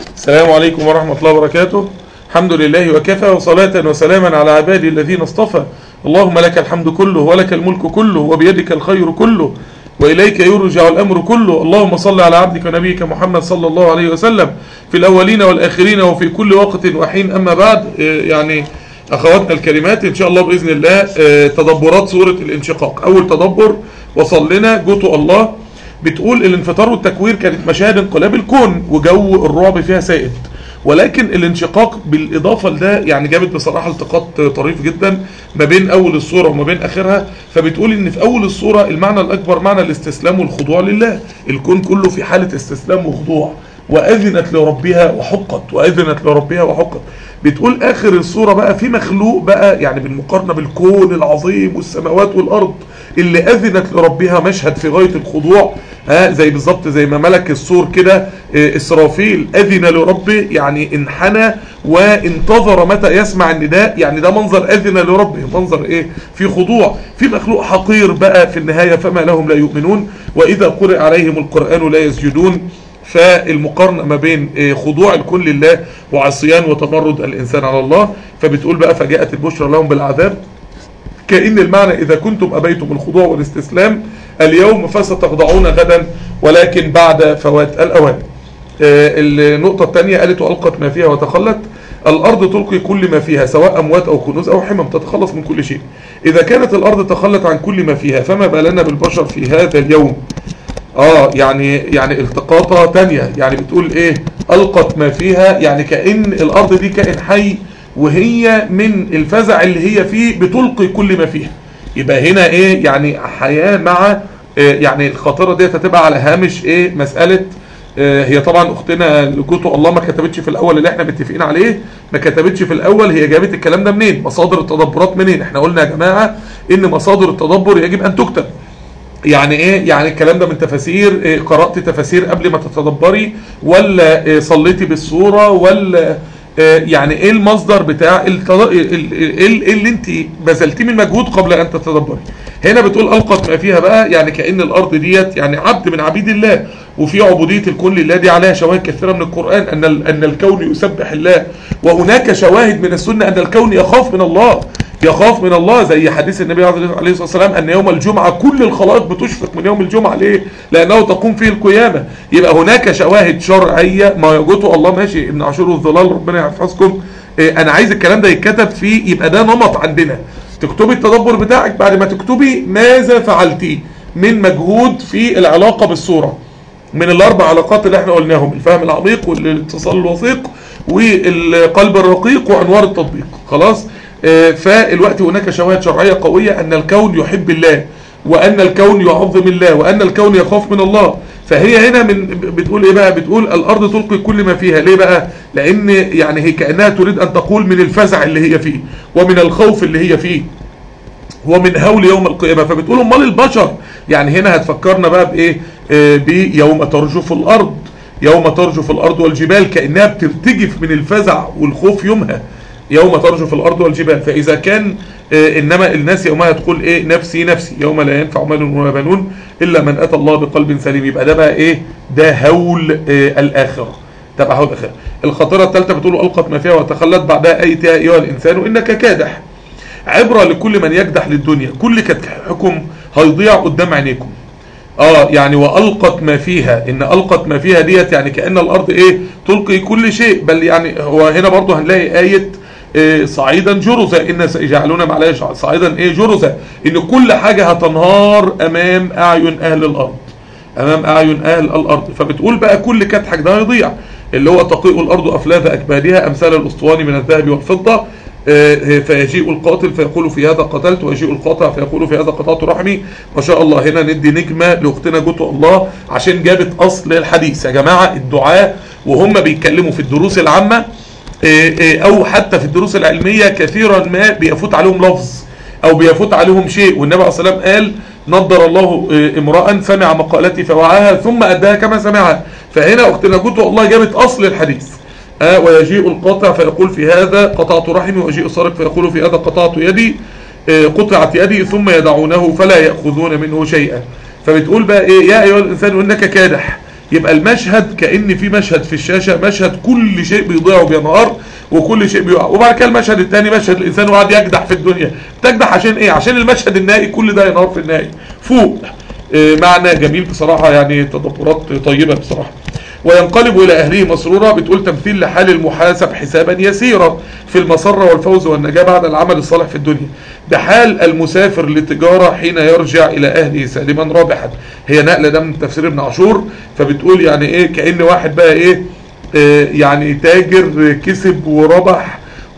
السلام عليكم ورحمة الله وبركاته الحمد لله وكفى وصلاة وسلاما على عبادي الذين اصطفى اللهم لك الحمد كله ولك الملك كله وبيدك الخير كله وإليك يرجع الأمر كله اللهم صل على عبدك ونبيك محمد صلى الله عليه وسلم في الأولين والآخرين وفي كل وقت وحين أما بعد يعني أخواتنا الكريمات إن شاء الله بإذن الله تدبرات سورة الانشقاق أول تدبر وصل لنا جوتو الله بتقول الانفطار والتكوير كانت مشاهد انقلاب الكون وجو الرعب فيها سائد ولكن الانشقاق بالإضافة لده يعني جابت بصراحة التقاط طريف جدا ما بين أول الصورة وما بين آخرها فبتقول إن في أول الصورة المعنى الأكبر معنى الاستسلام والخضوع لله الكون كله في حالة استسلام وخضوع وأذنت لربها وحقت وأذنت لربها وحقت بتقول آخر الصورة بقى في مخلوق بقى يعني بالمقارنة بالكون العظيم والسماوات والأرض اللي أذنت لربها مشهد في غاية الخضوع ها زي بالظبط زي ما ملك السور كده إسرافيل أذن لربه يعني انحنى وانتظر متى يسمع النداء يعني ده منظر أذن لربه منظر إيه في خضوع في مخلوق حقير بقى في النهاية فما لهم لا يؤمنون وإذا قرئ عليهم القرآن لا يسجدون فالمقارنة ما بين خضوع الكل لله وعصيان وتمرد الإنسان على الله فبتقول بقى فجاءت البشرى لهم بالعذاب كأن المعنى إذا كنتم أبيتم الخضوع والاستسلام اليوم فستخضعون غدا ولكن بعد فوات الأوان النقطة الثانية قالت وألقت ما فيها وتخلت الأرض تلقي كل ما فيها سواء أموات أو كنوز أو حمم تتخلص من كل شيء إذا كانت الأرض تخلت عن كل ما فيها فما بالنا بالبشر في هذا اليوم اه يعني يعني التقاطة تانية يعني بتقول ايه القت ما فيها يعني كأن الارض دي كائن حي وهي من الفزع اللي هي فيه بتلقي كل ما فيها يبقى هنا ايه يعني حياة مع إيه يعني الخاطرة دي هتبقى على هامش ايه مسألة إيه هي طبعا اختنا لجوته الله ما كتبتش في الاول اللي احنا متفقين عليه ما كتبتش في الاول هي جابت الكلام ده منين مصادر التدبرات منين احنا قلنا يا جماعة ان مصادر التدبر يجب ان تكتب يعني ايه يعني الكلام ده من تفاسير إيه قرأت تفاسير قبل ما تتدبري ولا إيه صليتي بالصورة ولا إيه يعني ايه المصدر بتاع ايه اللي انت بذلتيه من مجهود قبل ان تتدبري هنا بتقول القت ما فيها بقى يعني كأن الارض ديت يعني عبد من عبيد الله وفي عبودية الكون لله دي عليها شواهد كثيرة من القرآن ان ان الكون يسبح الله وهناك شواهد من السنة ان الكون يخاف من الله يخاف من الله زي حديث النبي عليه الصلاة والسلام أن يوم الجمعة كل الخلائق بتشفق من يوم الجمعة ليه لأنه تقوم فيه القيامة يبقى هناك شواهد شرعية ما يوجده الله ماشي ابن عاشور الظلال ربنا يحفظكم إيه أنا عايز الكلام ده يتكتب فيه يبقى ده نمط عندنا تكتبي التدبر بتاعك بعد ما تكتبي ماذا فعلتي من مجهود في العلاقة بالصورة من الأربع علاقات اللي احنا قلناهم الفهم العميق والاتصال الوثيق والقلب الرقيق وأنوار التطبيق خلاص فالوقت هناك شواهد شرعية قوية أن الكون يحب الله وأن الكون يعظم الله وأن الكون يخاف من الله فهي هنا من بتقول إيه بقى بتقول الأرض تلقي كل ما فيها ليه بقى لأن يعني هي كأنها تريد أن تقول من الفزع اللي هي فيه ومن الخوف اللي هي فيه ومن هول يوم القيامة فبتقول امال البشر يعني هنا هتفكرنا بقى بإيه آه بيوم ترجف الأرض يوم ترجف الأرض والجبال كأنها بترتجف من الفزع والخوف يومها يوم ترجف الأرض والجبال فإذا كان آه إنما الناس يومها تقول إيه نفسي نفسي يوم لا ينفع مال ولا بنون إلا من أتى الله بقلب سليم يبقى ده بقى إيه ده هول آه الآخرة تبع هول الآخرة الخطيرة الثالثة بتقول ألقت ما فيها وتخلت بعدها أيت يا أيها الإنسان إنك كادح عبرة لكل من يكدح للدنيا كل كدحكم هيضيع قدام عينيكم اه يعني والقت ما فيها ان القت ما فيها ديت يعني كأن الارض ايه تلقي كل شيء بل يعني هو هنا برضو هنلاقي آية إيه صعيدا جرزا إن سيجعلون معلش صعيدا إيه جرزا إن كل حاجة هتنهار أمام أعين أهل الأرض أمام أعين أهل الأرض فبتقول بقى كل كدحك ده هيضيع اللي هو تقيء الأرض أفلاذ أكبادها أمثال الأسطوان من الذهب والفضة إيه فيجيء القاتل فيقول في هذا قتلت ويجيء القاطع فيقول في هذا قطعت رحمي ما شاء الله هنا ندي نجمة لأختنا جوتو الله عشان جابت أصل الحديث يا جماعة الدعاء وهم بيتكلموا في الدروس العامة او حتى في الدروس العلمية كثيرا ما بيفوت عليهم لفظ او بيفوت عليهم شيء والنبي عليه الصلاة والسلام قال نضر الله امرأ سمع مقالتي فوعاها ثم اداها كما سمعها فهنا اختنا جوتو الله جابت اصل الحديث آه ويجيء القاطع فيقول في هذا قطعت رحمي ويجيء السارق فيقول في هذا قطعت يدي آه قطعت يدي ثم يدعونه فلا يأخذون منه شيئا فبتقول بقى ايه يا ايها الانسان انك كادح يبقى المشهد كأن في مشهد في الشاشة مشهد كل شيء بيضيع وبينهار وكل شيء بيقع وبعد كده المشهد الثاني مشهد الانسان وقاعد يجدح في الدنيا تجدح عشان ايه عشان المشهد النهائي كل ده ينهار في النهائي فوق آه، معنى جميل بصراحة يعني تدبرات طيبة بصراحة وينقلب إلى أهله مسرورا بتقول تمثيل لحال المحاسب حسابا يسيرا في المسرة والفوز والنجاة بعد العمل الصالح في الدنيا ده حال المسافر للتجارة حين يرجع إلى أهله سالما رابحا هي نقلة ده من تفسير ابن عاشور فبتقول يعني إيه كأن واحد بقى إيه آه، يعني تاجر كسب وربح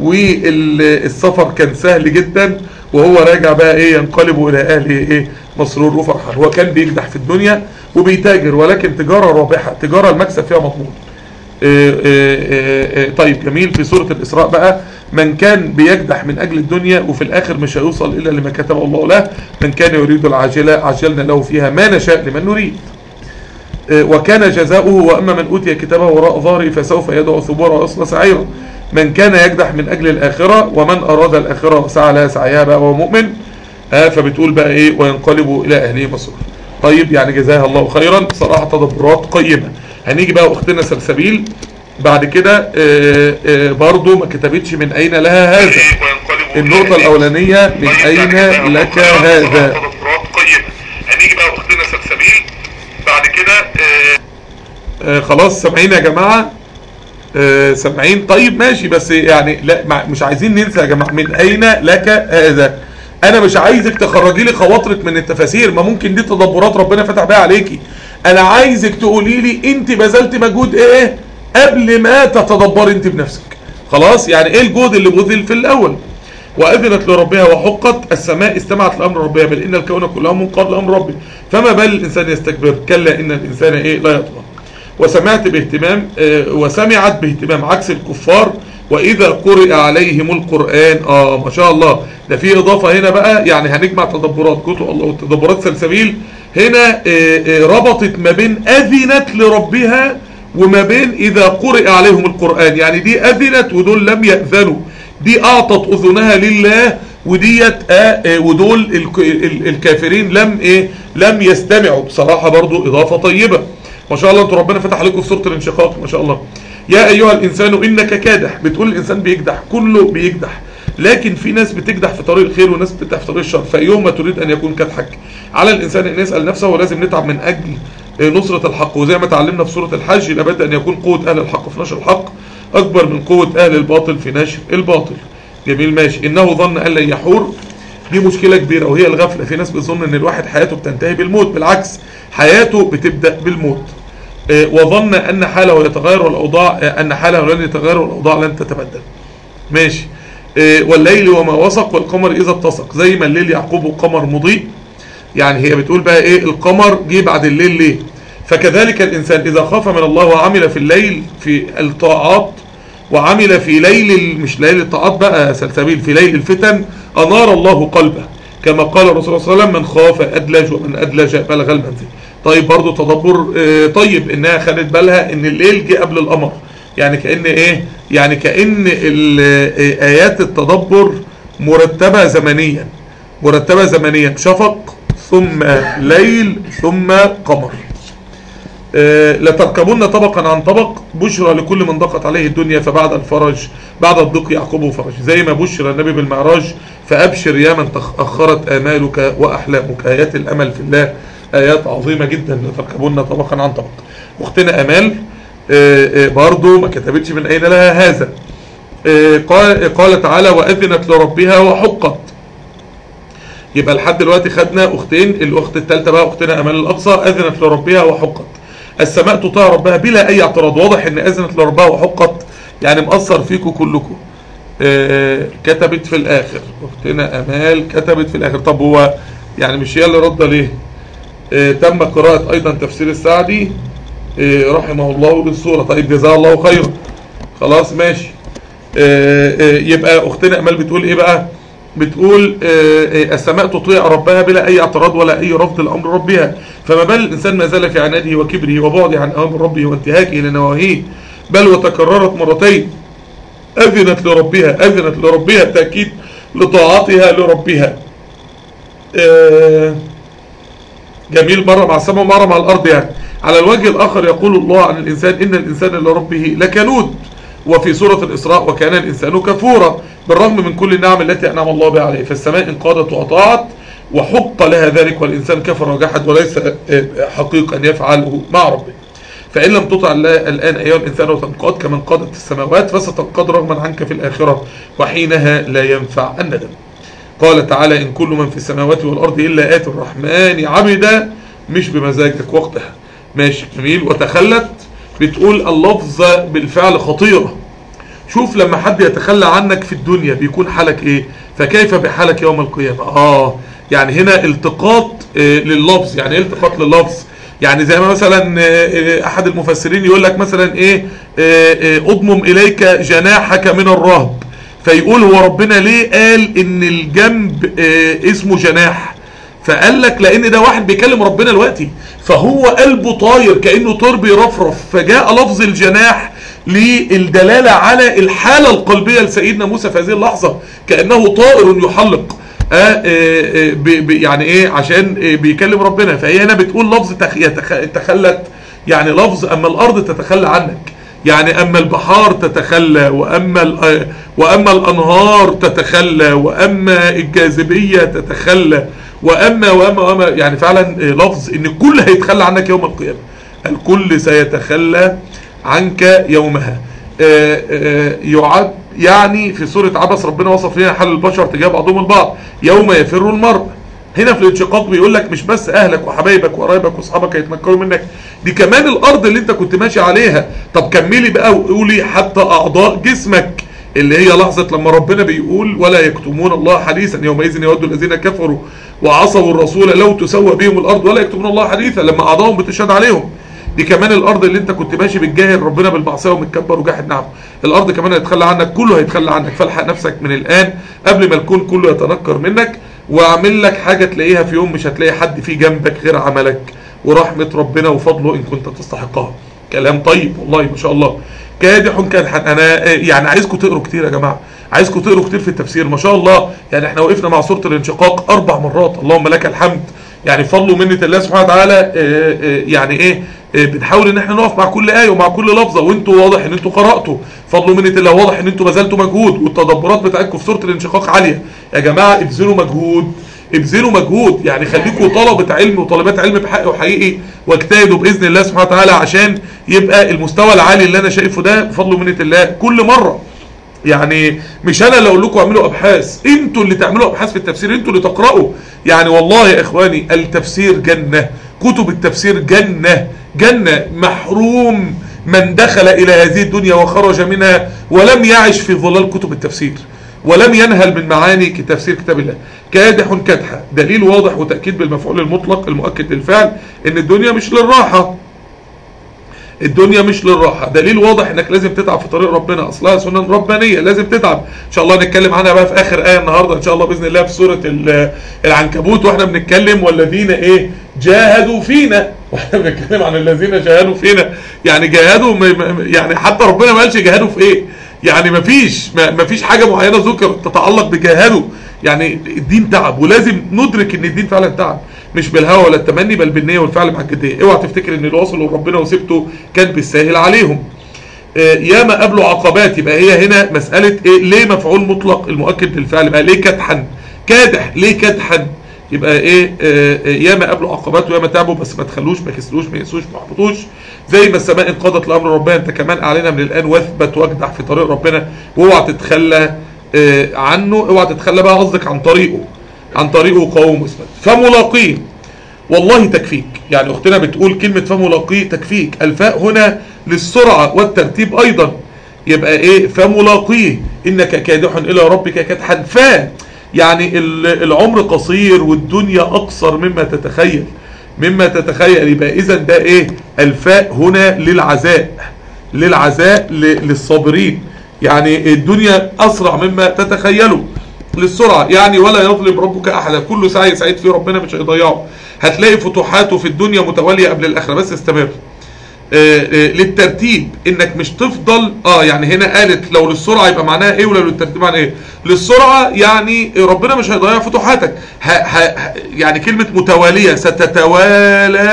والسفر كان سهل جدا وهو راجع بقى ايه ينقلب الى اهله ايه مسرور وفرحان هو كان بيجدح في الدنيا وبيتاجر ولكن تجارة رابحة تجارة المكسب فيها مضمون إيه إيه إيه طيب جميل في سورة الإسراء بقى من كان بيجدح من أجل الدنيا وفي الآخر مش هيوصل إلا لما كتب الله له من كان يريد العاجلة عجلنا له فيها ما نشاء لمن نريد وكان جزاؤه وأما من أوتي كتابه وراء ظهره فسوف يدعو ثبورا ويصلى سعيرا من كان يجدح من أجل الآخرة ومن أراد الآخرة سعى لها سعيها بقى وهو مؤمن آه فبتقول بقى إيه وينقلب إلى أهله مسرور طيب يعني جزاها الله خيرا صراحة تدبرات قيمة هنيجي بقى أختنا سلسبيل بعد كده آه آه برضو ما كتبتش من أين لها هذا النقطة الأولانية من أين لك هذا هنيجي بقى أختنا سلسبيل بعد كده آه خلاص سامعين يا جماعة آه سامعين طيب ماشي بس يعني لا مش عايزين ننسى يا جماعة من أين لك هذا انا مش عايزك تخرجي لي خواطرك من التفاسير ما ممكن دي تدبرات ربنا فتح بيها عليكي انا عايزك تقولي لي انت بذلت مجهود ايه قبل ما تتدبري انت بنفسك خلاص يعني ايه الجهد اللي بذل في الاول واذنت لربها وحقت السماء استمعت لامر ربها بل ان الكون كله منقاد لامر ربه فما بال الانسان يستكبر كلا ان الانسان ايه لا يطغى وسمعت باهتمام آه وسمعت باهتمام عكس الكفار واذا قرئ عليهم القرآن اه ما شاء الله ده في اضافة هنا بقى يعني هنجمع تدبرات كتب الله وتدبرات سلسبيل هنا آه آه ربطت ما بين اذنت لربها وما بين اذا قرئ عليهم القرآن يعني دي اذنت ودول لم يأذنوا دي اعطت اذنها لله وديت آه ودول الكافرين لم ايه لم يستمعوا بصراحة برضو اضافة طيبة ما شاء الله انتوا ربنا فتح عليكم في سورة الانشقاق ما شاء الله يا ايها الانسان انك كادح بتقول الانسان بيجدح كله بيجدح لكن في ناس بتجدح في طريق الخير وناس بتجدح في طريق الشر فايهما تريد ان يكون كدحك على الانسان ان يسال نفسه ولازم نتعب من اجل نصرة الحق وزي ما اتعلمنا في سورة الحج لابد ان يكون قوة اهل الحق في نشر الحق اكبر من قوة اهل الباطل في نشر الباطل جميل ماشي انه ظن ان لن يحور دي مشكلة كبيرة وهي الغفلة في ناس بتظن ان الواحد حياته بتنتهي بالموت بالعكس حياته بتبدأ بالموت وظن ان حاله يتغير والاوضاع ان حاله لن يتغير والاوضاع لن تتبدل ماشي والليل وما وسق والقمر اذا اتسق زي ما الليل يعقوبه قمر مضيء يعني هي بتقول بقى ايه القمر جه بعد الليل ليه فكذلك الانسان اذا خاف من الله وعمل في الليل في الطاعات وعمل في ليل مش ليل الطاعات بقى سلسبيل في ليل الفتن انار الله قلبه كما قال الرسول صلى الله عليه وسلم من خاف ادلج ومن ادلج بلغ المنزل طيب برضو تدبر اه طيب انها خدت بالها ان الليل جه قبل القمر يعني كأن ايه يعني كأن ايات التدبر مرتبة زمنيا مرتبة زمنيا شفق ثم ليل ثم قمر اه لتركبن طبقا عن طبق بشرى لكل من ضاقت عليه الدنيا فبعد الفرج بعد الضيق يعقبه فرج زي ما بشر النبي بالمعراج فأبشر يا من تأخرت آمالك وأحلامك آيات الأمل في الله آيات عظيمة جدا لتركبون طبقا عن طبق أختنا أمال آآ آآ برضو ما كتبتش من أين لها هذا قال, قال تعالى وأذنت لربها وحقت يبقى لحد دلوقتي خدنا أختين الأخت الثالثة بقى أختنا أمال الأقصى أذنت لربها وحقت السماء تطاع ربها بلا أي اعتراض واضح أن أذنت لربها وحقت يعني مأثر فيكم كلكم كتبت في الآخر أختنا أمال كتبت في الآخر طب هو يعني مش هي اللي رد ليه اه تم قراءة ايضا تفسير السعدي اه رحمه الله للصورة طيب جزاه الله خيرا خلاص ماشي اه يبقى اختنا امال بتقول ايه بقى بتقول السماء تطيع ربها بلا اي اعتراض ولا اي رفض لامر ربها فما بال الانسان ما زال في عناده وكبره وبعده عن اوامر ربه وانتهاكه لنواهيه بل وتكررت مرتين اذنت لربها اذنت لربها التاكيد لطاعتها لربها جميل مرة مع السماء ومرة مع الأرض يعني على الوجه الآخر يقول الله عن الإنسان إن الإنسان لربه لكنود وفي سورة الإسراء وكان الإنسان كفورا بالرغم من كل النعم التي أنعم الله بها عليه فالسماء انقادت وأطاعت وحق لها ذلك والإنسان كفر وجحد وليس حقيق أن يفعله مع ربه فإن لم تطع الله الآن أيها الإنسان وتنقاد كما انقادت السماوات فستنقاد رغما عنك في الآخرة وحينها لا ينفع الندم قال تعالى إن كل من في السماوات والأرض إلا آتي الرحمن عبدا مش بمزاجك وقتها ماشي جميل وتخلت بتقول اللفظ بالفعل خطيرة شوف لما حد يتخلى عنك في الدنيا بيكون حالك ايه فكيف بحالك يوم القيامة اه يعني هنا التقاط آه لللفظ يعني ايه التقاط لللفظ يعني زي ما مثلا آه احد المفسرين يقول لك مثلا ايه آه اضمم اليك جناحك من الرهب فيقول هو ربنا ليه قال ان الجنب اسمه جناح فقال لك لان ده واحد بيكلم ربنا دلوقتي فهو قلبه طاير كانه طير بيرفرف فجاء لفظ الجناح للدلاله على الحاله القلبيه لسيدنا موسى في هذه اللحظه كانه طائر يحلق آه آه ب يعني ايه عشان آه بيكلم ربنا فهي هنا بتقول لفظ تخلت يعني لفظ اما الارض تتخلى عنك يعني اما البحار تتخلى واما واما الانهار تتخلى واما الجاذبيه تتخلى واما واما واما يعني فعلا لفظ ان الكل هيتخلى عنك يوم القيامه الكل سيتخلى عنك يومها يعد يعني في سورة عبس ربنا وصف لنا حال البشر تجاه بعضهم البعض يوم يفر المرء هنا في الانشقاق بيقول لك مش بس اهلك وحبايبك وقرايبك واصحابك هيتنكروا منك دي كمان الارض اللي انت كنت ماشي عليها طب كملي بقى وقولي حتى اعضاء جسمك اللي هي لحظة لما ربنا بيقول ولا يكتمون الله حديثا يومئذ يود الذين كفروا وعصوا الرسول لو تسوى بهم الارض ولا يكتمون الله حديثا لما اعضائهم بتشهد عليهم دي كمان الارض اللي انت كنت ماشي بتجاهل ربنا بالمعصيه ومتكبر وجاحد نعمه الارض كمان هيتخلى عنك كله هيتخلى عنك فالحق نفسك من الان قبل ما الكون كله يتنكر منك واعمل لك حاجه تلاقيها في يوم مش هتلاقي حد في جنبك غير عملك ورحمه ربنا وفضله ان كنت تستحقها كلام طيب والله ما شاء الله كادح كادحا انا يعني عايزكم تقروا كتير يا جماعه عايزكم تقروا كتير في التفسير ما شاء الله يعني احنا وقفنا مع سوره الانشقاق اربع مرات اللهم لك الحمد يعني فضل ومنه الله سبحانه وتعالى يعني ايه بنحاول ان احنا نقف مع كل ايه ومع كل لفظه وانتوا واضح ان انتوا قراتوا فضل ومنه الله واضح ان انتوا بذلتوا مجهود والتدبرات بتاعتكم في سوره الانشقاق عاليه يا جماعه ابذلوا مجهود ابذلوا مجهود يعني خليكم طلبه علم وطالبات علم بحق وحقيقي واجتهدوا باذن الله سبحانه وتعالى عشان يبقى المستوى العالي اللي انا شايفه ده بفضل ومنه الله كل مره يعني مش انا اللي اقول لكم اعملوا ابحاث انتوا اللي تعملوا ابحاث في التفسير انتوا اللي تقراوا يعني والله يا اخواني التفسير جنه كتب التفسير جنه جنه محروم من دخل الى هذه الدنيا وخرج منها ولم يعش في ظلال كتب التفسير ولم ينهل من معاني تفسير كتاب الله كادح كدحا دليل واضح وتأكيد بالمفعول المطلق المؤكد للفعل ان الدنيا مش للراحة الدنيا مش للراحة دليل واضح انك لازم تتعب في طريق ربنا اصلها سنن ربانية لازم تتعب ان شاء الله نتكلم عنها بقى في اخر آية النهاردة ان شاء الله بإذن الله في سورة العنكبوت واحنا بنتكلم والذين ايه جاهدوا فينا واحنا بنتكلم عن الذين جاهدوا فينا يعني جاهدوا يعني حتى ربنا ما قالش جاهدوا في ايه يعني مفيش مفيش حاجة معينة ذكرت تتعلق بجاهدوا يعني الدين تعب ولازم ندرك ان الدين فعلا تعب مش بالهوى ولا التمني بل بالنية والفعل مع الجدية اوعى تفتكر ان اللي وصلوا لربنا وسبته كان بالساهل عليهم آه ياما قابلوا عقبات يبقى هي هنا مسألة ايه ليه مفعول مطلق المؤكد للفعل بقى ليه كدحا كادح ليه كدحا يبقى ايه آه ياما قابلوا عقبات وياما تعبوا بس ما تخلوش ما كسلوش ما يقسوش ما يحبطوش زي ما السماء انقضت لامر ربنا انت كمان اعلنها من الان واثبت واجدح في طريق ربنا واوعى تتخلى آه عنه اوعى تتخلى بقى قصدك عن طريقه عن طريقه قوم اثبت فملاقيه والله تكفيك يعني اختنا بتقول كلمة فملاقيه تكفيك الفاء هنا للسرعة والترتيب ايضا يبقى ايه فملاقيه انك كادح الى ربك كدحا فا يعني العمر قصير والدنيا اقصر مما تتخيل مما تتخيل يبقى اذا ده ايه الفاء هنا للعزاء للعزاء للصابرين يعني الدنيا اسرع مما تتخيلوا للسرعة يعني ولا يظلم ربك احدا كل سعي سعيد فيه ربنا مش هيضيعه هتلاقي فتوحاته في الدنيا متوالية قبل الاخرة بس استمر آآ آآ للترتيب انك مش تفضل اه يعني هنا قالت لو للسرعة يبقى معناها ايه ولو للترتيب معناها ايه للسرعة يعني ربنا مش هيضيع فتوحاتك ها ها يعني كلمة متوالية ستتوالى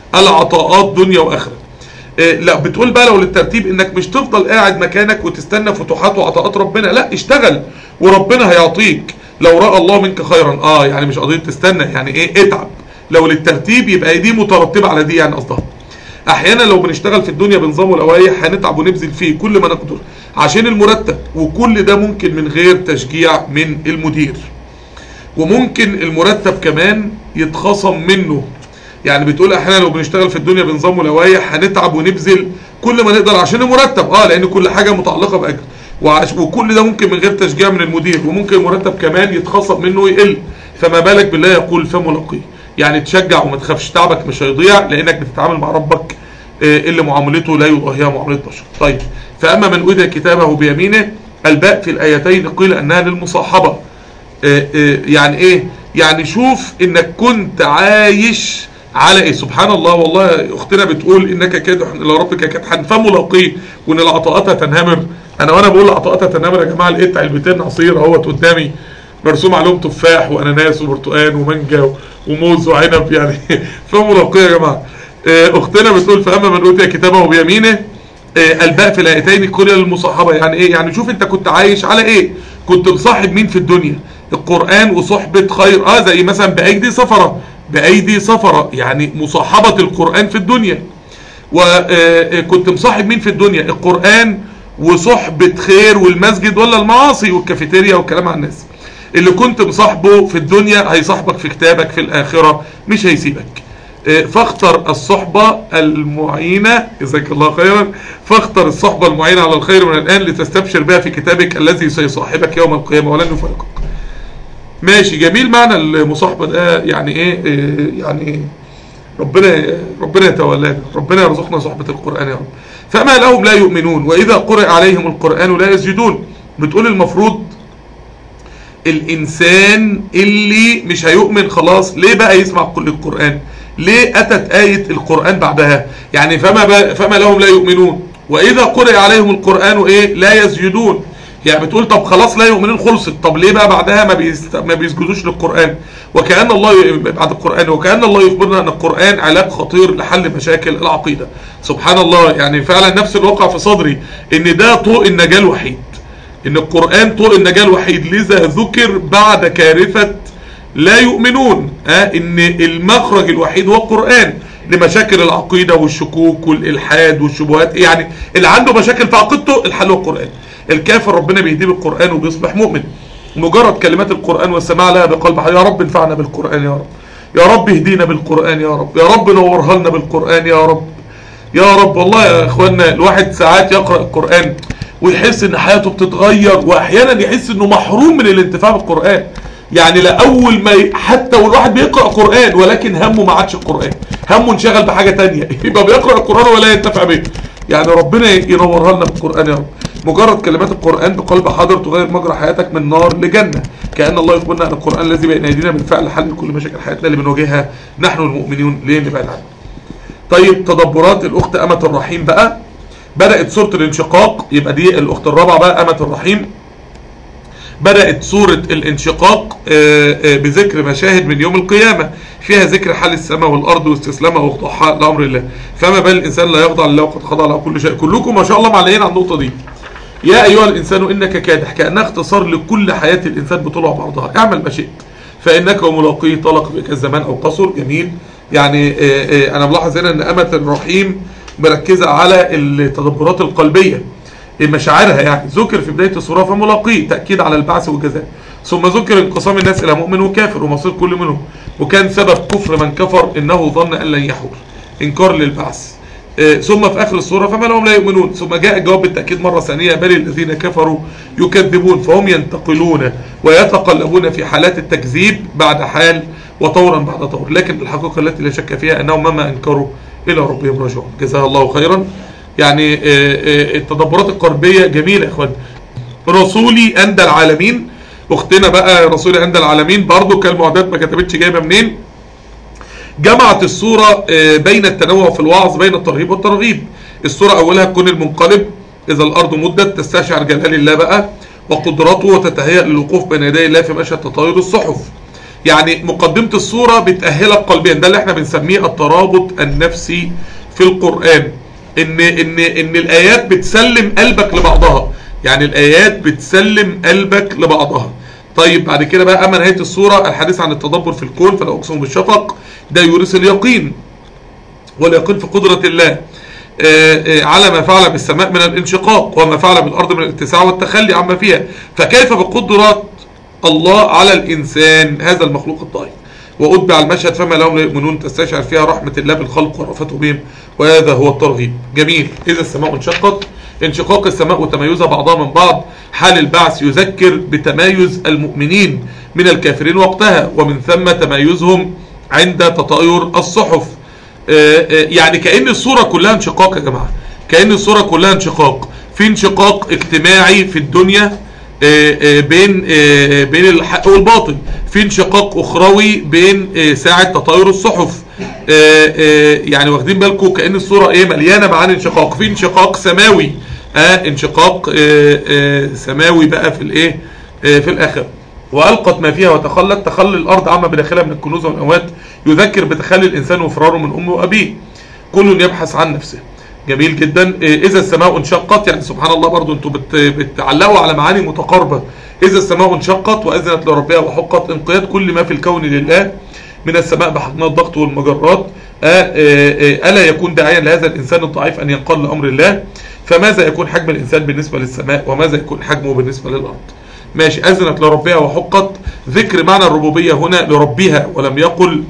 العطاءات دنيا واخره إيه لا بتقول بقى لو للترتيب انك مش تفضل قاعد مكانك وتستنى فتوحات وعطاءات ربنا لا اشتغل وربنا هيعطيك لو رأى الله منك خيرا اه يعني مش قضيه تستنى يعني ايه اتعب لو للترتيب يبقى دي مترتبه على دي يعني قصدها احيانا لو بنشتغل في الدنيا بنظام ولوائح هنتعب ونبذل فيه كل ما نقدر عشان المرتب وكل ده ممكن من غير تشجيع من المدير وممكن المرتب كمان يتخصم منه يعني بتقول احيانا لو بنشتغل في الدنيا بنظام ولوائح هنتعب ونبذل كل ما نقدر عشان المرتب اه لان كل حاجه متعلقه باجر وعش وكل ده ممكن من غير تشجيع من المدير وممكن المرتب كمان يتخصم منه ويقل فما بالك بالله يقول فملقيه يعني تشجع وما تخافش تعبك مش هيضيع لانك بتتعامل مع ربك اللي معاملته لا يضاهيها معامله بشر طيب فاما من اوتي كتابه بيمينه الباء في الايتين قيل انها للمصاحبه يعني ايه يعني شوف انك كنت عايش على ايه سبحان الله والله اختنا بتقول انك كادح الى ربك كدحا فملاقيه وان العطاءات تنهمر انا وانا بقول العطاءات تنهمر يا جماعه لقيت علبتين عصير اهوت قدامي مرسوم عليهم تفاح واناناس وبرتقان ومانجا وموز وعنب يعني فملاقيه يا جماعه اختنا بتقول فاما من اوتي كتابه بيمينه الباء في الايتين كل للمصاحبه يعني ايه يعني شوف انت كنت عايش على ايه كنت مصاحب مين في الدنيا القران وصحبه خير اه زي مثلا بايدي سفره بايدي سفره يعني مصاحبه القران في الدنيا وكنت مصاحب مين في الدنيا القران وصحبه خير والمسجد ولا المعاصي والكافيتيريا والكلام عن الناس اللي كنت مصاحبه في الدنيا هيصاحبك في كتابك في الاخره مش هيسيبك فاختر الصحبة المعينة جزاك الله خيرا فاختر الصحبة المعينة على الخير من الآن لتستبشر بها في كتابك الذي سيصاحبك يوم القيامة ولن يفارقك ماشي جميل معنى المصاحبة ده يعني ايه, إيه يعني ربنا ربنا يتولانا ربنا يرزقنا صحبة القرآن يا رب فما لهم لا يؤمنون وإذا قرئ عليهم القرآن لا يسجدون بتقول المفروض الإنسان اللي مش هيؤمن خلاص ليه بقى يسمع كل القرآن ليه أتت آية القرآن بعدها يعني فما, فما لهم لا يؤمنون وإذا قرئ عليهم القرآن إيه لا يسجدون يعني بتقول طب خلاص لا يؤمنون خلصت طب ليه بقى بعدها ما, بيست... ما بيسجدوش للقرآن وكأن الله بعد القرآن وكأن الله يخبرنا أن القرآن علاج خطير لحل مشاكل العقيدة سبحان الله يعني فعلا نفس الواقع في صدري ان ده طوق النجاة الوحيد ان القرآن طوق النجاة الوحيد لذا ذكر بعد كارثة لا يؤمنون ها ان المخرج الوحيد هو القرآن لمشاكل العقيدة والشكوك والإلحاد والشبهات يعني اللي عنده مشاكل في عقيدته الحل هو القرآن الكافر ربنا بيهديه بالقرآن وبيصبح مؤمن مجرد كلمات القرآن والسماع لها بقلب يا رب انفعنا بالقرآن يا رب يا رب اهدينا بالقرآن يا رب يا رب نورها لنا بالقرآن يا رب يا رب والله يا اخوانا الواحد ساعات يقرأ القرآن ويحس ان حياته بتتغير واحيانا يحس انه محروم من الانتفاع بالقرآن يعني لاول ما ي... حتى والواحد بيقرأ قرآن ولكن همه ما عادش القرآن همه انشغل بحاجة تانية يبقى بيقرأ القرآن ولا ينتفع به يعني ربنا ينورها لنا بالقرآن يا رب مجرد كلمات القرآن بقلب حاضر تغير مجرى حياتك من نار لجنة كأن الله يخبرنا أن القرآن الذي بين أيدينا بالفعل حل كل مشاكل حياتنا اللي بنواجهها نحن المؤمنون ليه نبعد عنه طيب تدبرات الأخت أمة الرحيم بقى بدأت سورة الانشقاق يبقى دي الأخت الرابعة بقى أمة الرحيم بدأت سورة الانشقاق بذكر مشاهد من يوم القيامة فيها ذكر حال السماء والأرض واستسلامها وخضوعها لأمر الله فما بال الإنسان لا يخضع لله وقد خضع له كل شيء كلكم ما شاء الله معلقين على النقطة دي يا أيها الإنسان إنك كادح كأنها اختصار لكل حياة الإنسان بطلع بعضها اعمل ما شئت فإنك وملاقيه طلق بك الزمان أو قصر جميل يعني أنا ملاحظ هنا أن أمة الرحيم مركزة على التدبرات القلبية مشاعرها يعني ذكر في بداية السورة فملاقيه تأكيد على البعث والجزاء ثم ذكر انقسام الناس إلى مؤمن وكافر ومصير كل منهم وكان سبب كفر من كفر إنه ظن أن لن يحور إنكار للبعث ثم في آخر السورة فما لهم لا يؤمنون ثم جاء الجواب بالتأكيد مرة ثانية بل الذين كفروا يكذبون فهم ينتقلون ويتقلبون في حالات التكذيب بعد حال وطورا بعد طور لكن الحقيقة التي لا شك فيها أنهم مما أنكروا إلى ربهم راجعون جزاها الله خيرا يعني التدبرات القربية جميلة يا اخوان رسولي أندى العالمين اختنا بقى رسولي أندى العالمين برضو كالمعدات ما كتبتش جايبة منين جمعت الصورة بين التنوع في الوعظ بين الترغيب والترغيب الصورة أولها تكون المنقلب إذا الأرض مدت تستشعر جلال الله بقى وقدرته وتتهيأ للوقوف بين يدي الله في مشهد تطاير الصحف يعني مقدمة الصورة بتأهلك قلبيا ده اللي احنا بنسميه الترابط النفسي في القرآن ان ان ان الايات بتسلم قلبك لبعضها يعني الايات بتسلم قلبك لبعضها طيب بعد كده بقى اما نهايه الصوره الحديث عن التدبر في الكون فلا اقسم بالشفق ده يورث اليقين واليقين في قدره الله آه، آه، على ما فعل بالسماء من الانشقاق وما فعل بالارض من الاتساع والتخلي عما فيها فكيف بقدرات الله على الانسان هذا المخلوق الضعيف وأتبع المشهد فما لهم لا يؤمنون تستشعر فيها رحمة الله بالخلق ورأفته بهم وهذا هو الترغيب جميل إذا السماء انشقت انشقاق السماء وتميزها بعضها من بعض حال البعث يذكر بتمايز المؤمنين من الكافرين وقتها ومن ثم تمايزهم عند تطاير الصحف آه، آه، يعني كأن الصورة كلها انشقاق يا جماعة كأن الصورة كلها انشقاق في انشقاق اجتماعي في الدنيا آه، آه، بين آه، بين الحق والباطل في انشقاق اخروي بين آه، ساعة تطاير الصحف آه، آه، يعني واخدين بالكم كأن الصورة ايه مليانة معاني انشقاق في انشقاق سماوي اه انشقاق آه، آه، سماوي بقى في الايه آه، في الاخر والقت ما فيها وتخلت تخلي الارض عما بداخلها من الكنوز والاموات يذكر بتخلي الانسان وفراره من امه وابيه كل يبحث عن نفسه جميل جدا إيه، اذا السماء انشقت يعني سبحان الله برضو انتوا بت بتعلقوا على معاني متقاربه اذا السماء انشقت واذنت لربها وحقت انقياد كل ما في الكون لله من السماء بحجمها الضغط والمجرات آه، آه، آه، الا يكون داعيا لهذا الانسان الضعيف ان ينقاد لامر الله فماذا يكون حجم الانسان بالنسبه للسماء وماذا يكون حجمه بالنسبه للارض ماشي اذنت لربها وحقت ذكر معنى الربوبيه هنا لربها ولم يقل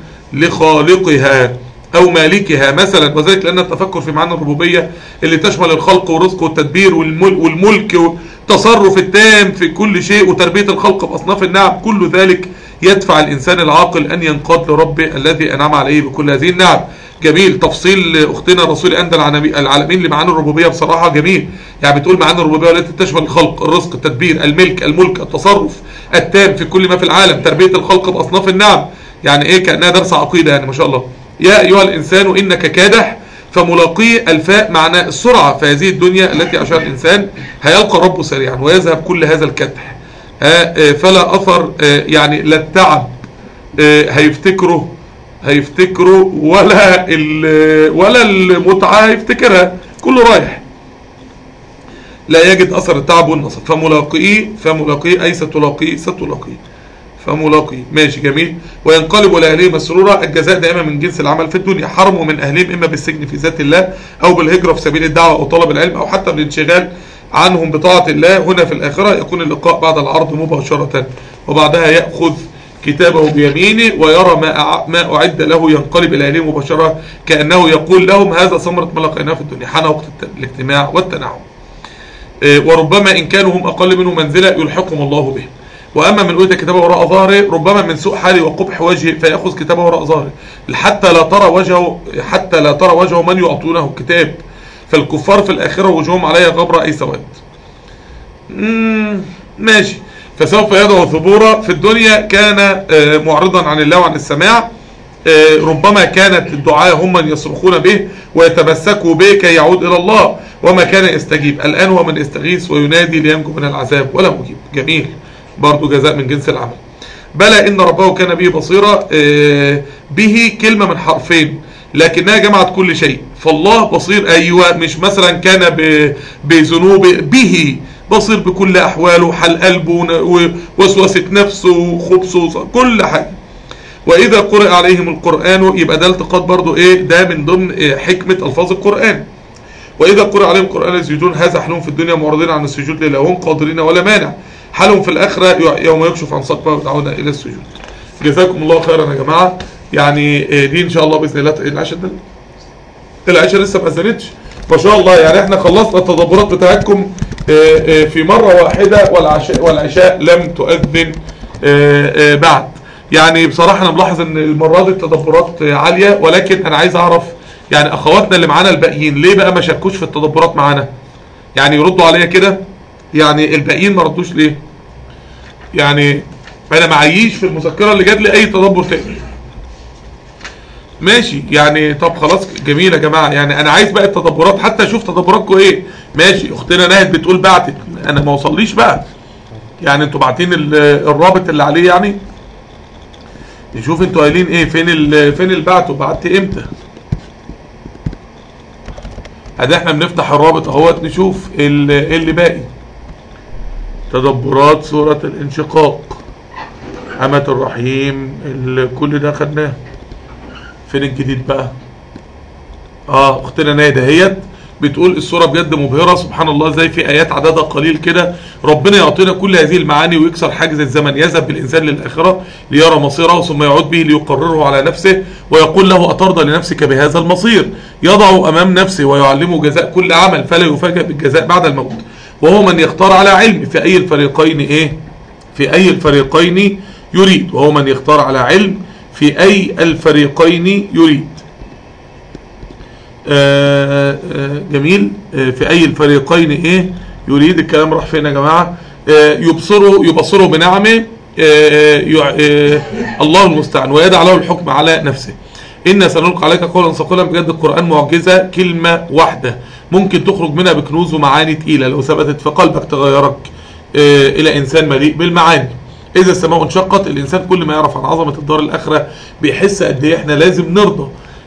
لخالقها او مالكها مثلا وذلك لان التفكر في معنى الربوبيه اللي تشمل الخلق والرزق والتدبير والمل والملك والتصرف التام في كل شيء وتربيه الخلق باصناف النعم كل ذلك يدفع الانسان العاقل ان ينقاد لربه الذي انعم عليه بكل هذه النعم جميل تفصيل اختنا رسول اندى العنبي- العالمين لمعاني الربوبيه بصراحه جميل يعني بتقول معاني الربوبيه التي تشمل الخلق الرزق التدبير الملك الملك التصرف التام في كل ما في العالم تربيه الخلق باصناف النعم يعني ايه كانها درس عقيده يعني ما شاء الله يا ايها الانسان انك كادح فملاقيه الفاء معنى السرعه في هذه الدنيا التي عاشها الانسان هيلقى ربه سريعا ويذهب كل هذا الكدح ها، آه، فلا اثر آه، يعني لا التعب آه، هيفتكره هيفتكره ولا ال- ولا المتعه هيفتكرها كله رايح لا يجد اثر التعب والنصب فملاقيه فملاقيه اي ستلاقيه ستلاقيه فملاقيه ماشي جميل وينقلب الى اهله مسرورا الجزاء دائما من جنس العمل في الدنيا حرموا من اهلهم اما بالسجن في ذات الله او بالهجره في سبيل الدعوه او طلب العلم او حتى بالانشغال عنهم بطاعه الله هنا في الاخره يكون اللقاء بعد العرض مباشره وبعدها ياخذ كتابه بيمينه ويرى ما أع- ما اعد له ينقلب الى اهله مباشره كانه يقول لهم هذا ثمره ما لقيناه في الدنيا حان وقت الت- الاجتماع والتنعم آه، وربما إن كانوا هم أقل منه منزلة يلحقهم الله بهم وأما من أوتي كتابه وراء ظهره ربما من سوء حاله وقبح وجهه فيأخذ كتابه وراء ظهره حتى لا ترى وجهه حتى لا ترى وجهه من يعطونه الكتاب فالكفار في الآخرة وجوههم عليها غبرة أي سواد مم، ماشي فسوف يدعو ثبورا في الدنيا كان آه، معرضا عن الله وعن السماع آه، ربما كانت الدعاء هم من يصرخون به ويتمسكوا به كي يعود إلى الله وما كان يستجيب الآن هو من يستغيث وينادي لينجو من العذاب ولا مجيب جميل برضو جزاء من جنس العمل بلى إن ربه كان به بصيرا آه، به كلمة من حرفين لكنها جمعت كل شيء فالله بصير أيوة مش مثلا كان ب- بذنوب به بصير بكل أحواله حل قلبه ون- ووسوسة نفسه وخبثه كل حاجة واذا قرئ عليهم القران يبقى ده التقاط برضو ايه ده من ضمن إيه حكمه الفاظ القران واذا قرئ عليهم القران يسجدون هذا حالهم في الدنيا معرضين عن السجود لله وهم قادرين ولا مانع حالهم في الاخره ي- يوم يكشف عن ساق ويدعون الى السجود جزاكم الله خيرا يا جماعه يعني إيه دي ان شاء الله باذن الله العشاء ده العشاء لسه ما اذنتش ما شاء الله يعني احنا خلصنا التدبرات بتاعتكم آه، آه، في مرة واحدة والعشاء, والعشاء لم تؤذن آه، آه، بعد يعني بصراحة انا ملاحظ ان المرة دي التدبرات آه، عالية ولكن انا عايز اعرف يعني اخواتنا اللي معانا الباقيين ليه بقى ما شاركوش في التدبرات معانا يعني يردوا عليا كده يعني الباقيين ما ردوش ليه يعني انا معيش في المذكرة اللي جات لي اي تدبر تاني ماشي يعني طب خلاص جميل يا جماعه يعني انا عايز بقى التدبرات حتى اشوف تدبراتكم ايه ماشي اختنا ناهد بتقول بعتت انا ما وصليش بقى يعني انتوا باعتين ال- الرابط اللي عليه يعني نشوف انتوا قايلين ايه فين ال فين البعت وبعت امتى ادي احنا بنفتح الرابط اهوت نشوف ال- ايه اللي باقي تدبرات سورة الانشقاق حمة الرحيم ال- كل ده خدناه فين الجديد بقى اه اختنا نايدة هيت بتقول الصورة بجد مبهرة سبحان الله ازاي في ايات عددها قليل كده ربنا يعطينا كل هذه المعاني ويكسر حاجز الزمن يذهب بالانسان للاخرة ليرى مصيره ثم يعود به ليقرره على نفسه ويقول له اترضى لنفسك بهذا المصير يضع امام نفسه ويعلمه جزاء كل عمل فلا يفاجأ بالجزاء بعد الموت وهو من يختار على علم في اي الفريقين ايه في اي الفريقين يريد وهو من يختار على علم في اي الفريقين يريد آه، آه، جميل آه، في اي الفريقين ايه يريد الكلام راح فين يا جماعه آه، يبصره يبصره بنعمه آه، يع- آه، الله المستعان ويدع له الحكم على نفسه إن سنلقي عليك قولا ثقيلا بجد القرآن معجزة كلمة واحدة ممكن تخرج منها بكنوز ومعاني تقيلة لو ثبتت في قلبك تغيرك آه، إلى إنسان مليء بالمعاني إذا السماء انشقت الإنسان كل ما يعرف عن عظمة الدار الآخرة بيحس قد إيه إحنا لازم نرضى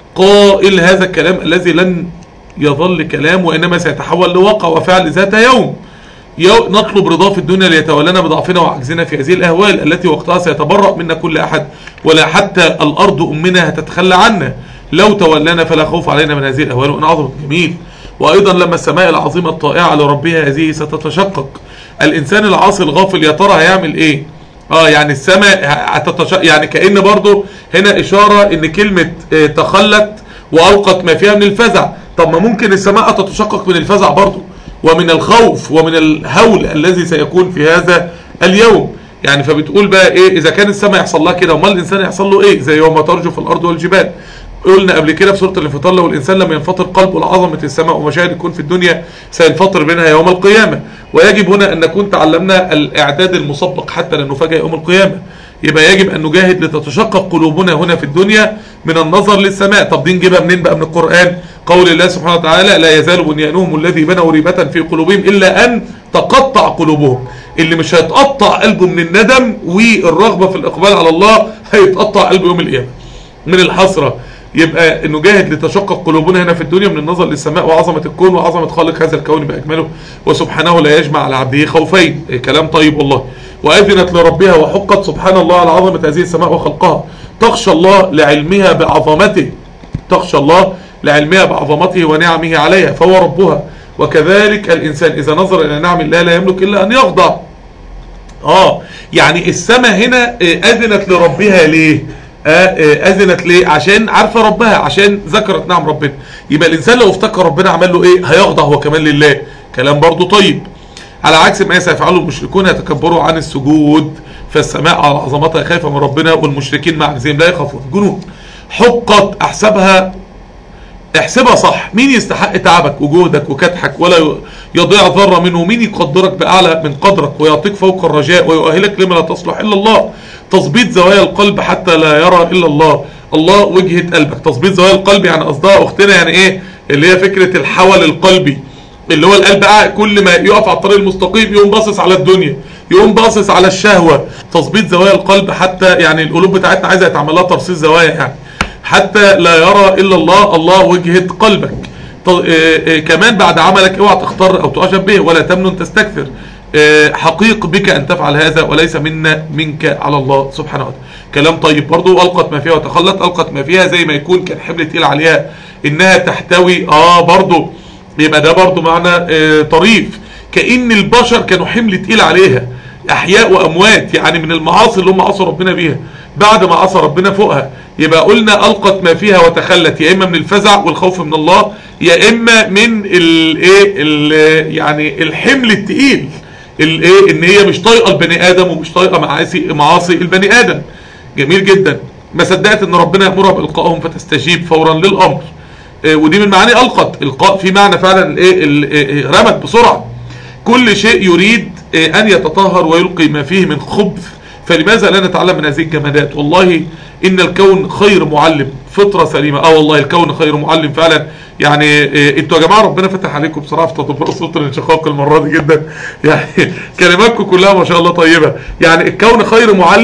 قائل هذا الكلام الذي لن يظل كلام وإنما سيتحول لواقع وفعل ذات يوم يو- نطلب رضاه في الدنيا ليتولانا بضعفنا وعجزنا في هذه الأهوال التي وقتها سيتبرأ منا كل أحد ولا حتى الأرض أمنا هتتخلى عنا لو تولانا فلا خوف علينا من هذه الأهوال وإن عظمت جميل وأيضا لما السماء العظيمة الطائعة لربها هذه ستتشقق الإنسان العاصي الغافل يا ترى هيعمل إيه اه يعني السماء هتتش... يعني كأن برضو هنا إشارة إن كلمة آه، تخلت وألقت ما فيها من الفزع طب ما ممكن السماء تتشقق من الفزع برضو ومن الخوف ومن الهول الذي سيكون في هذا اليوم يعني فبتقول بقى ايه اذا كان السماء يحصل لها كده امال الانسان يحصل له ايه زي يوم ترجف الارض والجبال قلنا قبل كده في سوره الانفطار لو الانسان لم ينفطر قلبه لعظمه السماء ومشاهد الكون في الدنيا سينفطر منها يوم القيامه ويجب هنا ان نكون تعلمنا الاعداد المسبق حتى لا نفاجئ يوم القيامه يبقى يجب ان نجاهد لتتشقق قلوبنا هنا في الدنيا من النظر للسماء طب دي نجيبها منين بقى من القران قول الله سبحانه وتعالى لا يزال بنيانهم الذي بنوا ريبة في قلوبهم الا ان تقطع قلوبهم اللي مش هيتقطع قلبه من الندم والرغبه في الاقبال على الله هيتقطع قلبه يوم القيامه من الحسره يبقى نجاهد لتشقق قلوبنا هنا في الدنيا من النظر للسماء وعظمة الكون وعظمة خالق هذا الكون بأكمله وسبحانه لا يجمع على عبده خوفين إيه كلام طيب والله وأذنت لربها وحقت سبحان الله على عظمة هذه السماء وخلقها تخشى الله لعلمها بعظمته تخشى الله لعلمها بعظمته ونعمه عليها فهو ربها وكذلك الإنسان إذا نظر إلى نعم الله لا يملك إلا أن يخضع اه يعني السماء هنا آه، اذنت لربها ليه آه، آه، اذنت ليه عشان عارفه ربها عشان ذكرت نعم ربنا يبقى الانسان لو افتكر ربنا عمل له ايه هيخضع هو كمان لله كلام برضو طيب على عكس ما سيفعله المشركون يتكبروا عن السجود فالسماء على عظمتها خايفه من ربنا والمشركين مع عجزهم لا يخافون جنود حقت احسبها احسبها صح مين يستحق تعبك وجهدك وكدحك ولا ي- يضيع ذره منه مين يقدرك باعلى من قدرك ويعطيك فوق الرجاء ويؤهلك لما لا تصلح الا الله تظبيط زوايا القلب حتى لا يرى الا الله الله وجهه قلبك تظبيط زوايا القلب يعني قصدها اختنا يعني ايه اللي هي فكره الحول القلبي اللي هو القلب قاعد كل ما يقف على الطريق المستقيم يقوم باصص على الدنيا يقوم باصص على الشهوه تظبيط زوايا القلب حتى يعني القلوب بتاعتنا عايزه يتعمل لها ترصيص زوايا يعني حتى لا يرى الا الله الله وجهه قلبك ط- آه، آه، كمان بعد عملك اوعى تختار او تعجب به ولا تمنن تستكثر آه، حقيق بك ان تفعل هذا وليس منا منك على الله سبحانه وتعالى كلام طيب برضو القت ما فيها وتخلت القت ما فيها زي ما يكون كان حمل تقيل عليها انها تحتوي اه برضو يبقى ده برضو معنى آه، طريف كأن البشر كانوا حمل تقيل عليها احياء واموات يعني من المعاصي اللي هم عصوا ربنا بيها بعد ما عصى ربنا فوقها يبقى قلنا القت ما فيها وتخلت يا اما من الفزع والخوف من الله يا اما من الايه ال- يعني الحمل التقيل الايه ان هي مش طايقه البني ادم ومش طايقه معاصي معاصي البني ادم جميل جدا ما صدقت ان ربنا يامرها بالقائهم فتستجيب فورا للامر آه، ودي من معاني القت القاء في معنى فعلا الايه ال- آه، رمت بسرعه كل شيء يريد آه، ان يتطهر ويلقي ما فيه من خبث فلماذا لا نتعلم من هذه الجمادات والله ان الكون خير معلم فطره سليمه اه والله الكون خير معلم فعلا يعني آه، انتوا يا جماعه ربنا فتح عليكم بصراحه في تطبيق صوت الانشقاق المره دي جدا يعني كلماتكم كلها ما شاء الله طيبه يعني الكون خير معلم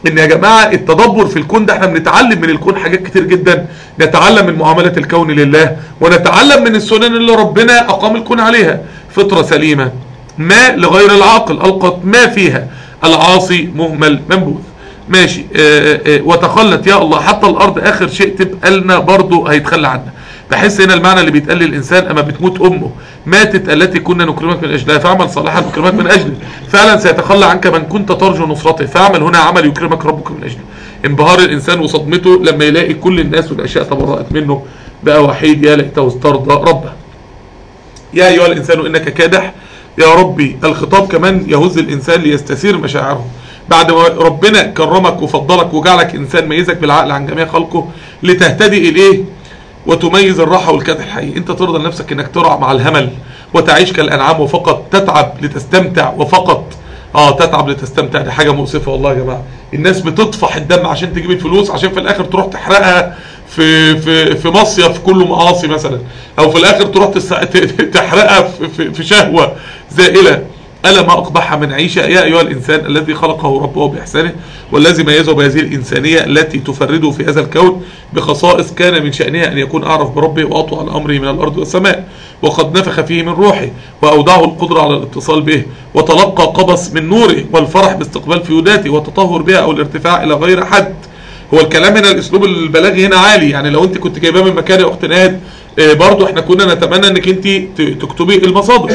ان يا جماعة التدبر في الكون ده احنا بنتعلم من الكون حاجات كتير جدا نتعلم من معاملة الكون لله ونتعلم من السنن اللي ربنا اقام الكون عليها فطرة سليمة ما لغير العاقل القط ما فيها العاصي مهمل منبوذ ماشي اه اه وتخلت يا الله حتى الارض اخر شيء تبقى لنا برضه هيتخلى عنا بحس هنا المعنى اللي بيتقال للانسان اما بتموت امه ماتت التي كنا نكرمك من اجلها فاعمل صالحا نكرمك من اجله فعلا سيتخلى عنك من كنت ترجو نصرته فاعمل هنا عمل يكرمك ربك من اجله انبهار الانسان وصدمته لما يلاقي كل الناس والاشياء تبرأت منه بقى وحيد يا ليته استرضى ربه يا ايها الانسان انك كادح يا ربي الخطاب كمان يهز الانسان ليستثير مشاعره بعد ما ربنا كرمك وفضلك وجعلك انسان ميزك بالعقل عن جميع خلقه لتهتدي اليه وتميز الراحة والكدح الحقيقي انت ترضى لنفسك انك ترعى مع الهمل وتعيش كالانعام وفقط تتعب لتستمتع وفقط اه تتعب لتستمتع دي حاجة مؤسفة والله يا جماعة الناس بتطفح الدم عشان تجيب الفلوس عشان في الاخر تروح تحرقها في في في مصيف كله معاصي مثلا او في الاخر تروح تحرقها في, في, في شهوة زائلة ألا ما أقبح من عيشة يا أيها الإنسان الذي خلقه ربه بإحسانه والذي ميزه بهذه الإنسانية التي تفرده في هذا الكون بخصائص كان من شأنها أن يكون أعرف بربه وأطوع عن أمره من الأرض والسماء وقد نفخ فيه من روحه وأودعه القدرة على الاتصال به وتلقى قبس من نوره والفرح باستقبال فيوداته والتطهر بها أو الارتفاع إلى غير حد هو الكلام هنا الأسلوب البلاغي هنا عالي يعني لو أنت كنت جايباه من مكان يا أخت نهاد برضو احنا كنا نتمنى انك انت تكتبي المصادر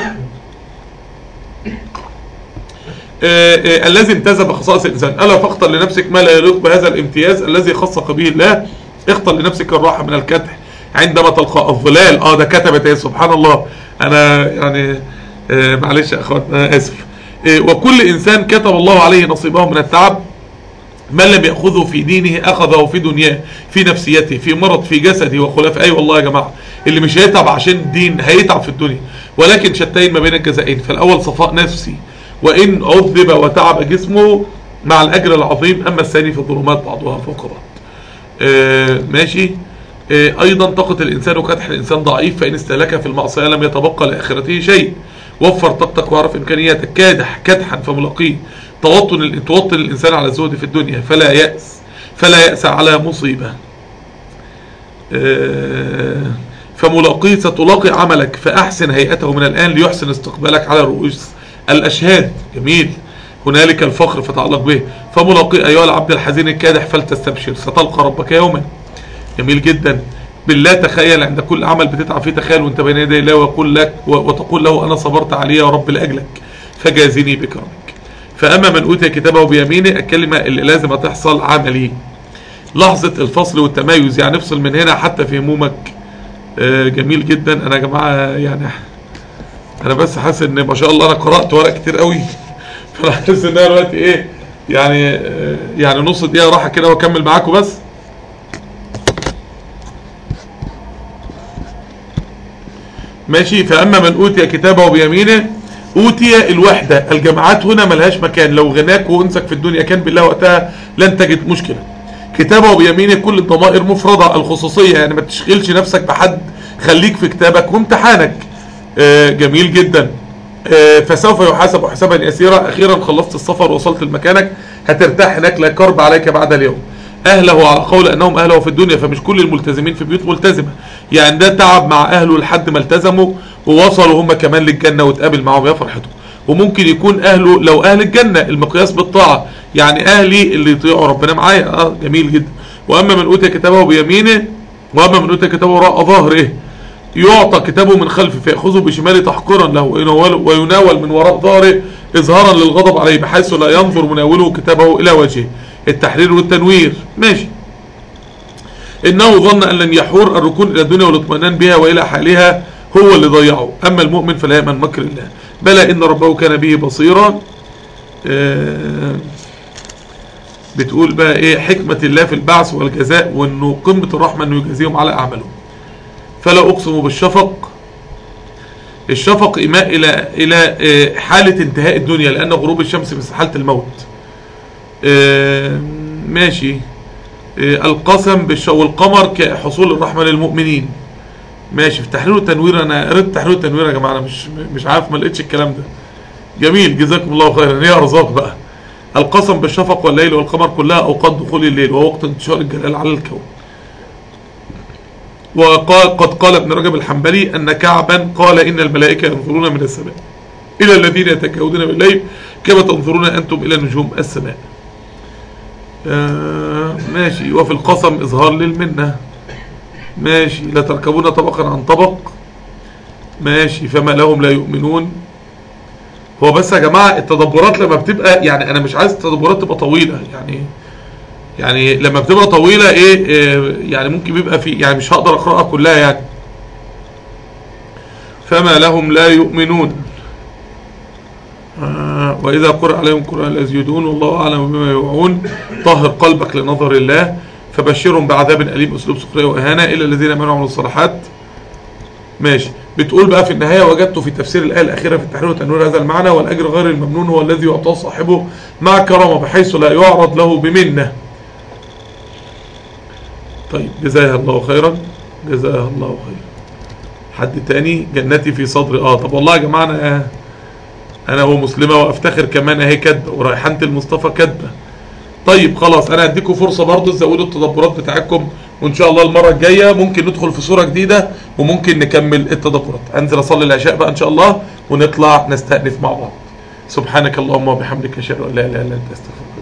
آآ آآ الذي امتاز بخصائص الإنسان ألا فاختر لنفسك ما لا يليق بهذا الامتياز الذي خصك به الله اختر لنفسك الراحة من الكدح عندما تلقى الظلال اه ده كتبت ايه سبحان الله انا يعني معلش يا اخوان انا اسف وكل انسان كتب الله عليه نصيبه من التعب من لم يأخذه في دينه أخذه في دنياه في نفسيته في مرض في جسده وخلافه أي أيوة والله يا جماعة اللي مش هيتعب عشان الدين هيتعب في الدنيا ولكن شتين ما بين الجزائين فالأول صفاء نفسي وإن عذب وتعب جسمه مع الأجر العظيم أما الثاني في الظلمات بعضها فوق بعض آه ماشي آه أيضا طاقة الإنسان وكدح الإنسان ضعيف فإن استهلك في المعصية لم يتبقى لآخرته شيء وفر طاقتك واعرف إمكانياتك كادح كدحا فملاقيه توطن توطن الإنسان على الزهد في الدنيا فلا يأس فلا يأس على مصيبة آه فملاقيه ستلاقي عملك فأحسن هيئته من الآن ليحسن استقبالك على رؤوس الأشهاد جميل هنالك الفخر فتعلق به فملاقي أيها العبد الحزين الكادح فلتستبشر ستلقى ربك يوما جميل جدا بالله تخيل عند كل عمل بتتعب فيه تخيل وانت بين يدي الله ويقول لك وتقول له أنا صبرت عليه يا رب لأجلك فجازني بكرمك فأما من أوتي كتابه بيمينه الكلمة اللي لازم تحصل عملي لحظة الفصل والتميز يعني افصل من هنا حتى في همومك جميل جدا أنا يا جماعة يعني انا بس حاسس ان ما شاء الله انا قرات ورق كتير قوي فانا حاسس ان انا دلوقتي ايه يعني يعني نص دقيقه راحه كده واكمل معاكم بس ماشي فاما من اوتي كتابه بيمينه اوتي الوحده الجماعات هنا ملهاش مكان لو غناك وانسك في الدنيا كان بالله وقتها لن تجد مشكله كتابه بيمينه كل الضمائر مفرده الخصوصيه يعني ما تشغلش نفسك بحد خليك في كتابك وامتحانك آه جميل جدا آه فسوف يحاسب حسابا يسيرا اخيرا خلصت السفر وصلت لمكانك هترتاح هناك لا كرب عليك بعد اليوم اهله على قول انهم اهله في الدنيا فمش كل الملتزمين في بيوت ملتزمه يعني ده تعب مع اهله لحد ما التزموا ووصلوا هم كمان للجنه وتقابل معاهم يا فرحته وممكن يكون اهله لو اهل الجنه المقياس بالطاعه يعني اهلي اللي يطيعوا ربنا معايا اه جميل جدا واما من اوتي كتابه بيمينه واما من اوتي كتابه وراء ظهره يعطى كتابه من خلفه فيأخذه بشماله تحقرا له ويناول من وراء ظهره إظهارا للغضب عليه بحيث لا ينظر مناوله كتابه إلى وجهه التحرير والتنوير ماشي إنه ظن أن لن يحور الركون إلى الدنيا والاطمئنان بها وإلى حالها هو اللي ضيعه أما المؤمن فلا يأمن مكر الله بلى إن ربه كان به بصيرا آه بتقول بقى إيه حكمة الله في البعث والجزاء وإنه قمة الرحمة إنه يجازيهم على أعمالهم فلا أقسم بالشفق الشفق إيماء إلى إلى حالة انتهاء الدنيا لأن غروب الشمس في حالة الموت ماشي القسم بالش والقمر كحصول الرحمة للمؤمنين ماشي في تحرير التنوير أنا قريت تحرير التنوير يا جماعة أنا مش مش عارف ما لقيتش الكلام ده جميل جزاكم الله خيرا هي أرزاق بقى القسم بالشفق والليل والقمر كلها اوقات دخول الليل ووقت انتشار الجلال على الكون وقال قد قال ابن رجب الحنبلي ان كعبا قال ان الملائكه ينظرون من السماء الى الذين يتكهدون بالليل كما تنظرون انتم الى نجوم السماء آه ماشي وفي القسم اظهار للمنه ماشي لا تركبون طبقا عن طبق ماشي فما لهم لا يؤمنون هو بس يا جماعة التدبرات لما بتبقى يعني انا مش عايز التدبرات تبقى طويلة يعني يعني لما بتبقى طويلة ايه, إيه يعني ممكن بيبقى في يعني مش هقدر اقرأها كلها يعني فما لهم لا يؤمنون آه وإذا قرأ عليهم قرآن لا يزيدون والله أعلم بما يوعون طهر قلبك لنظر الله فبشرهم بعذاب أليم أسلوب سخرية وإهانة إلا الذين آمنوا وعملوا الصالحات ماشي بتقول بقى في النهاية وجدت في تفسير الآية الأخيرة في التحرير وتنوير هذا المعنى والأجر غير الممنون هو الذي يعطاه صاحبه مع كرامة بحيث لا يعرض له بمنة طيب جزاها الله خيرا جزاها الله خيرا حد تاني جنتي في صدري اه طب والله يا جماعة أنا أنا هو مسلمة وأفتخر كمان أهي كاتبة وريحانة المصطفى كاتبة طيب خلاص انا هديكم فرصه برضه تزودوا التدبرات بتاعتكم وان شاء الله المره الجايه ممكن ندخل في صوره جديده وممكن نكمل التدبرات انزل اصلي العشاء بقى ان شاء الله ونطلع نستأنف مع بعض سبحانك اللهم وبحمدك اشهد ان لا اله الا انت استغفرك